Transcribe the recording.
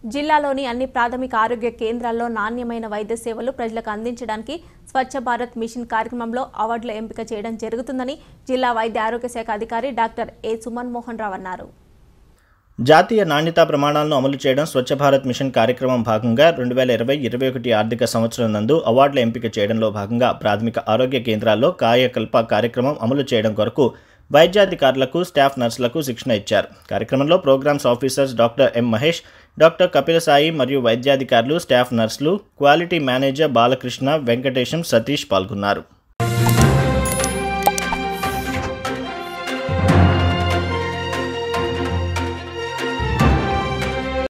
జిల్లాలోని అన్ని ప్రాథమిక ఆరోగ్య కేంద్రాల్లో నాణ్యమైన వైద్య సేవలు ప్రజలకు అందించడానికి స్వచ్ఛ భారత్ మిషన్ కార్యక్రమంలో అవార్డుల ఎంపిక చేయడం జరుగుతుందని జిల్లా వైద్య ఆరోగ్య శాఖ అధికారి డాక్టర్ ఏ సుమన్ మోహన్ రావు అన్నారు జాతీయ నాణ్యతా ప్రమాణాలను అమలు చేయడం స్వచ్ఛ భారత్ మిషన్ కార్యక్రమం భాగంగా రెండు వేల ఇరవై ఇరవై ఒకటి ఆర్థిక సంవత్సరం నందు అవార్డుల ఎంపిక చేయడంలో భాగంగా ప్రాథమిక ఆరోగ్య కేంద్రాల్లో కాయకల్ప కార్యక్రమం అమలు చేయడం కొరకు వైద్యాధికారులకు స్టాఫ్ నర్సులకు శిక్షణ ఇచ్చారు కార్యక్రమంలో programs officers doctor M Mahesh doctor Kapila Sai మరియు వైద్యాధికారులు స్టాఫ్ నర్సులు క్వాలిటీ మేనేజర్ బాలకృష్ణ వెంకటేశం సతీష్ పాల్గొన్నారు